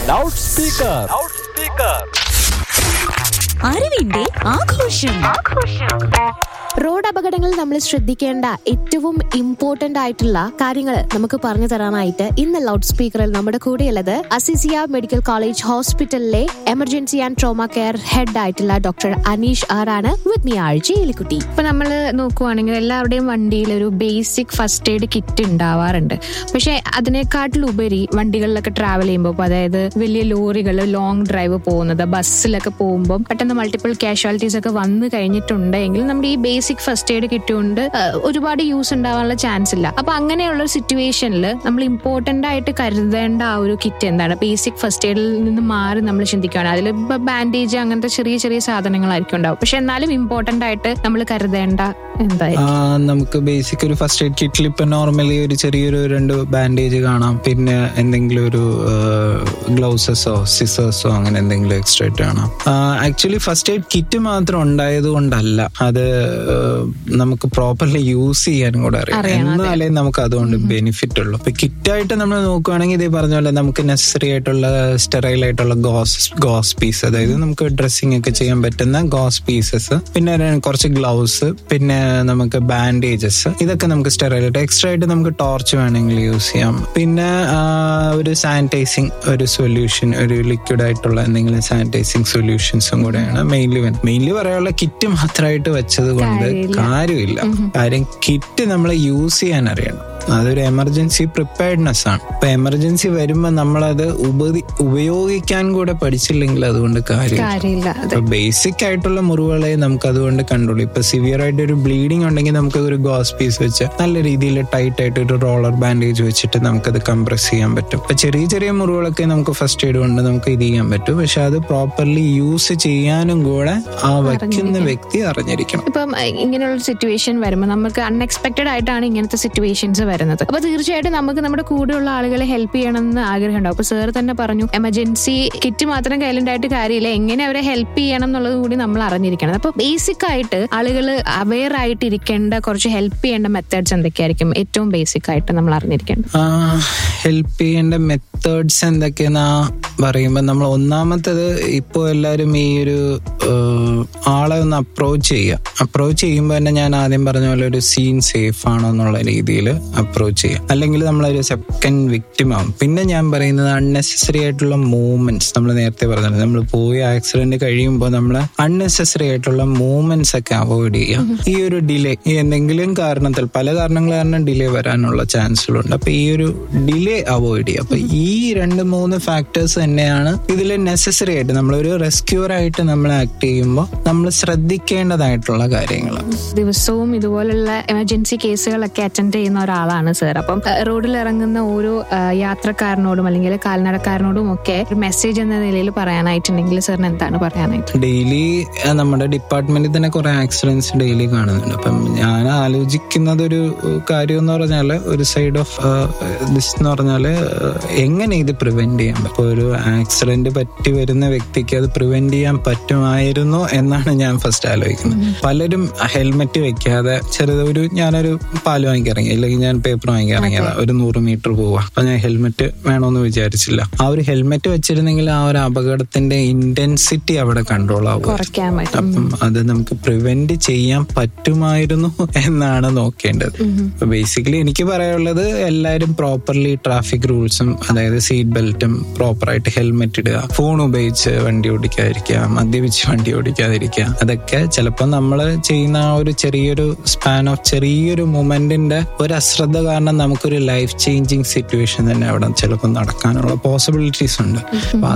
Loud speaker അറിവിന്റെ ആഘോഷം road അപകടങ്ങളിൽ നമ്മൾ ശ്രദ്ധിക്കേണ്ട ഏറ്റവും ഇമ്പോർട്ടന്റ് ആയിട്ടുള്ള കാര്യങ്ങൾ നമുക്ക് പറഞ്ഞു തരാനായിട്ട് ഇന്ന് ലൗഡ് സ്പീക്കറിൽ നമ്മുടെ കൂടെയുള്ളത് അസിസിയ മെഡിക്കൽ കോളേജ് ഹോസ്പിറ്റലിലെ emergency and trauma care head ആയിട്ടുള്ള ഡോക്ടർ അനീഷ് ആർ ആണ് വിത്ത് മി ആഴ്ച എലിക്കുട്ടി ഇപ്പൊ നമ്മൾ നോക്കുവാണെങ്കിൽ എല്ലാവരുടെയും വണ്ടിയിൽ ഒരു ബേസിക് ഫസ്റ്റ് എയ്ഡ് കിറ്റ് ഉണ്ടാവാറുണ്ട് പക്ഷെ അതിനെക്കാട്ടിലുപരി വണ്ടികളിലൊക്കെ ട്രാവൽ ചെയ്യുമ്പോൾ ഇപ്പൊ അതായത് വലിയ ലോറികൾ ലോങ് ഡ്രൈവ് പോകുന്നത് ബസ്സിലൊക്കെ പോകുമ്പോൾ പെട്ടെന്ന് മൾട്ടിപ്പിൾ കാഷ്വാലിറ്റീസ് ഒക്കെ വന്നു കഴിഞ്ഞിട്ടുണ്ടെങ്കിൽ നമ്മുടെ ഈ ബേസിക് ഫസ്റ്റ് എയ്ഡ് കിറ്റ് കൊണ്ട് ആ, ഒരുപാട് യൂസ് ഉണ്ടാവാനുള്ള ചാൻസ് ഇല്ല അപ്പൊ അങ്ങനെയുള്ള ഒരു സിറ്റുവേഷനിൽ നമ്മൾ ഇമ്പോർട്ടന്റ് ആയിട്ട് കരുതേണ്ട ആ ഒരു കിറ്റ് എന്താണ് ബേസിക് ഫസ്റ്റ് എയ്ഡിൽ നിന്ന് മാറി നമ്മൾ ചിന്തിക്കുകയാണ് അതിൽ ബാൻഡേജ് അങ്ങനത്തെ ചെറിയ ചെറിയ സാധനങ്ങളായിരിക്കും ഉണ്ടാവും പക്ഷെ എന്നാലും ഇമ്പോർട്ടന്റ് ആയിട്ട് നമ്മൾ കരുതേണ്ട എന്തായാലും ആ, നമുക്ക് ബേസിക് ഒരു ഫസ്റ്റ് എയ്ഡ് കിറ്റിൽ ഇപ്പൊ നോർമലി ഒരു ചെറിയൊരു രണ്ട് ബാൻഡേജ് കാണാം പിന്നെ എന്തെങ്കിലും ഒരു ഗ്ലൗസസോ സിസേഴ്സോ അങ്ങനെ എന്തെങ്കിലും എക്സ്ട്രാ ആയിട്ട് കാണാം ആക്ച്വലി ഫസ്റ്റ് എയ്ഡ് കിറ്റ് മാത്രം ഉണ്ടായത് കൊണ്ടല്ല അത് ആ, നമുക്ക് പ്രോപ്പർലി യൂസ് ചെയ്യാനും കൂടെ അറിയാം അറിയണം, അതെ. എന്നാലേ നമുക്ക് അതുകൊണ്ട് ബെനിഫിറ്റ് ഉള്ളൂ ഇപ്പൊ കിറ്റായിട്ട് നമ്മൾ നോക്കുവാണെങ്കിൽ ഇതേ പറഞ്ഞ പോലെ നമുക്ക് നെസസറി ആയിട്ടുള്ള സ്റ്റെറൈൽ ആയിട്ടുള്ള ഗോസ് ഗോസ് പീസ് അതായത് നമുക്ക് ഡ്രസ്സിംഗ് ഒക്കെ ചെയ്യാൻ പറ്റുന്ന ഗോസ് പീസസ് പിന്നെ ഒരു കുറച്ച് ഗ്ലൗസ് പിന്നെ നമുക്ക് ബാൻഡേജസ് ഇതൊക്കെ നമുക്ക് സ്റ്റെറൈൽ ആയിട്ട് എക്സ്ട്രാ ആയിട്ട് നമുക്ക് ടോർച്ച് വേണമെങ്കിൽ യൂസ് ചെയ്യാം പിന്നെ ആ, ഒരു സാനിറ്റൈസിങ് ഒരു സൊല്യൂഷൻ ഒരു ലിക്വിഡ് ആയിട്ടുള്ള എന്തെങ്കിലും സാനിറ്റൈസിങ് സൊല്യൂഷൻസും കൂടെയാണ് മെയിൻലി മെയിൻലി പറയാനുള്ള കിറ്റ് മാത്രമായിട്ട് വെച്ചത് കൊണ്ട് കാര്യമില്ല. കാര്യമില്ല കാര്യം കിറ്റ് നമ്മൾ യൂസ് ചെയ്യാൻ അറിയണം അതൊരു എമർജൻസി പ്രിപ്പയർഡ്നെസ് ആണ് ഇപ്പൊ എമർജൻസി വരുമ്പോ നമ്മളത് ഉപതി ഉപയോഗിക്കാൻ കൂടെ പഠിച്ചില്ലെങ്കിൽ അതുകൊണ്ട് കാര്യം കാര്യമില്ല അതെ ഇപ്പൊ ബേസിക് ആയിട്ടുള്ള മുറിവുകളെ നമുക്ക് അതുകൊണ്ട് കണ്ടുള്ളൂ ഇപ്പൊ സിവിയർ ആയിട്ട് ഒരു ബ്ലീഡിംഗ് ഉണ്ടെങ്കിൽ നമുക്ക് ഒരു ഗോസ് പീസ് വെച്ച് നല്ല രീതിയിൽ ടൈറ്റ് ആയിട്ട് ഒരു റോളർ ബാൻഡേജ് വെച്ചിട്ട് നമുക്കത് കംപ്രസ് ചെയ്യാൻ പറ്റും ഇപ്പൊ ചെറിയ ചെറിയ മുറിവുകളൊക്കെ നമുക്ക് ഫസ്റ്റ് എയ്ഡ് കൊണ്ട് നമുക്ക് ഇത് ചെയ്യാൻ പറ്റും പക്ഷെ അത് പ്രോപ്പർലി യൂസ് ചെയ്യാനും കൂടെ ആ വയ്ക്കുന്ന വ്യക്തി അറിഞ്ഞിരിക്കണം ഇപ്പം അഹ് ഇങ്ങനെയുള്ള സിറ്റുവേഷൻ വരുമ്പോൾ നമുക്ക് അൺഎക്സ്പെക്ടഡ് ആയിട്ടാണ് ഇങ്ങനത്തെ സിറ്റുവേഷൻസ് വരുന്നത് അപ്പൊ തീർച്ചയായിട്ടും നമുക്ക് നമ്മുടെ കൂടെയുള്ള ആളുകളെ ഹെൽപ്പ് ചെയ്യണമെന്ന് ആഗ്രഹമുണ്ടാവും അപ്പൊ സാർ തന്നെ പറഞ്ഞു എമർജൻസി കിറ്റ് മാത്രം കയ്യിലുണ്ടായിട്ട് കാര്യമില്ല എങ്ങനെ അവരെ ഹെൽപ്പ് ചെയ്യണം എന്നുള്ളത് കൂടി നമ്മൾ അറിഞ്ഞിരിക്കണം അപ്പൊ ബേസിക് ആയിട്ട് ആളുകൾ അവെയർ ആയിട്ട് ഇരിക്കേണ്ട കുറച്ച് ഹെൽപ്പ് ചെയ്യേണ്ട മെത്തേഡ്സ് എന്തൊക്കെയായിരിക്കും ഏറ്റവും ബേസിക് ആയിട്ട് നമ്മൾ അറിഞ്ഞിരിക്കേണ്ടത് ഹെൽപ്പ് ചെയ്യേണ്ട മെത്തേഡ്സ് എന്തൊക്കെയെന്നാ പറയുമ്പോൾ നമ്മൾ ഒന്നാമത്തത് ഇപ്പോൾ എല്ലാവരും ഈ ഒരു ആഹ്, ആളെ ഒന്ന് അപ്രോച്ച് ചെയ്യുക അപ്രോച്ച് ചെയ്യുമ്പോൾ തന്നെ ഞാൻ ആദ്യം പറഞ്ഞ പോലെ ഒരു സീൻ സേഫ് ആണോ എന്നുള്ള രീതിയിൽ അപ്രോച്ച് ചെയ്യുക അല്ലെങ്കിൽ നമ്മളൊരു സെക്കൻഡ് വിക്ടിം ആവും പിന്നെ ഞാൻ പറയുന്നത് അൺനെസസറി ആയിട്ടുള്ള മൂവ്മെന്റ്സ് നമ്മൾ നേരത്തെ പറഞ്ഞത് നമ്മൾ പോയി ആക്സിഡന്റ് കഴിയുമ്പോൾ നമ്മൾ അൺനെസസറി ആയിട്ടുള്ള മൂവ്മെന്റ്സ് ഒക്കെ അവോയ്ഡ് ചെയ്യുക ഈ ഒരു ഡിലേ ഈ എന്തെങ്കിലും കാരണത്തിൽ പല കാരണങ്ങൾ കാരണം ഡിലേ വരാനുള്ള ചാൻസുകളുണ്ട് അപ്പൊ ഈ ഒരു ഡിലേ അവോയ്ഡ് ചെയ്യുക അപ്പൊ ഈ രണ്ട് മൂന്ന് ഫാക്ടേഴ്സ് തന്നെയാണ് ഇതിൽ നെസസറി ആയിട്ട് നമ്മളൊരു റെസ്ക്യൂർ ആയിട്ട് നമ്മൾ ആക്ട് ചെയ്യുമ്പോൾ നമ്മൾ ശ്രദ്ധിക്കേണ്ടതായിട്ടുള്ള കാര്യങ്ങൾ ദിവസവും ഇതുപോലുള്ള എമർജൻസി കേസുകളൊക്കെ അറ്റൻഡ് ചെയ്യുന്ന ഒരാളാണ് സർ അപ്പം അഹ് റോഡിൽ ഇറങ്ങുന്ന ഓരോ അഹ് യാത്രക്കാരനോടും അല്ലെങ്കിൽ കാൽനടക്കാരനോടും ഒക്കെ ഒരു മെസ്സേജ് എന്ന നിലയിൽ പറയാനായിട്ടുണ്ടെങ്കിൽ സാറിന് എന്താണ് പറയാനായിട്ട് ഡെയിലി നമ്മുടെ ഡിപ്പാർട്ട്മെന്റിൽ തന്നെ കുറെ ആക്സിഡൻസ് ഡെയിലി കാണുന്നുണ്ട് അപ്പം ഞാൻ ആലോചിക്കുന്നത് ഒരു കാര്യം എന്ന് പറഞ്ഞാൽ ഒരു സൈഡ് ഓഫ് ദിസ് എന്ന് പറഞ്ഞാൽ എങ്ങനെ ഇത് പ്രിവെന്റ് ചെയ്യാൻ പറ്റും ഇപ്പൊ ഒരു ആക്സിഡന്റ് പറ്റി വരുന്ന വ്യക്തിക്ക് അത് പ്രിവെന്റ് ചെയ്യാൻ പറ്റുമായിരുന്നു എന്നാണ് ഞാൻ ഫസ്റ്റ് ആലോചിക്കുന്നത് പലരും ഹെൽമെറ്റ് വെക്കാതെ ചെറുത് ഒരു ഞാനൊരു പാല് വാങ്ങിക്കാൻ ഇറങ്ങി അല്ലെങ്കിൽ ഞാൻ പേപ്പർ വാങ്ങിക്കാൻ ഇറങ്ങിയതാ ഒരു നൂറ് മീറ്റർ പോവാ അപ്പൊ ഞാൻ ഹെൽമെറ്റ് വേണമെന്ന് വിചാരിച്ചില്ല ആ ഒരു ഹെൽമെറ്റ് വെച്ചിരുന്നെങ്കിൽ ആ ഒരു അപകടത്തിന്റെ ഇന്റൻസിറ്റി അവിടെ കൺട്രോൾ ആവും കുറയ്ക്കാൻ പറ്റും അപ്പം അത് നമുക്ക് പ്രിവെന്റ് ചെയ്യാൻ പറ്റുമായിരുന്നു എന്നാണ് നോക്കേണ്ടത് ബേസിക്കലി എനിക്ക് പറയാനുള്ളത് എല്ലാവരും പ്രോപ്പർലി ട്രാഫിക് റൂൾസും അതായത് സീറ്റ് ബെൽറ്റും പ്രോപ്പറായിട്ട് ഹെൽമെറ്റ് ഇടുക ഫോൺ ഉപയോഗിച്ച് വണ്ടി ഓടിക്കാതിരിക്കുക മദ്യപിച്ച് വണ്ടി ഓടിക്കാതിരിക്കുക അതൊക്കെ ചിലപ്പോൾ നമ്മൾ ചെയ്യുന്ന ആ ഒരു ചെറിയൊരു സ്പാൻ ഓഫ് ചെറിയൊരു മൊമെന്റിന്റെ ഒരു അശ്രദ്ധ കാരണം നമുക്കൊരു ലൈഫ് ചേഞ്ചിങ് സിറ്റുവേഷൻ തന്നെ അവിടെ ചിലപ്പോൾ നടക്കാനുള്ള പോസിബിലിറ്റീസ് ഉണ്ട് അപ്പൊ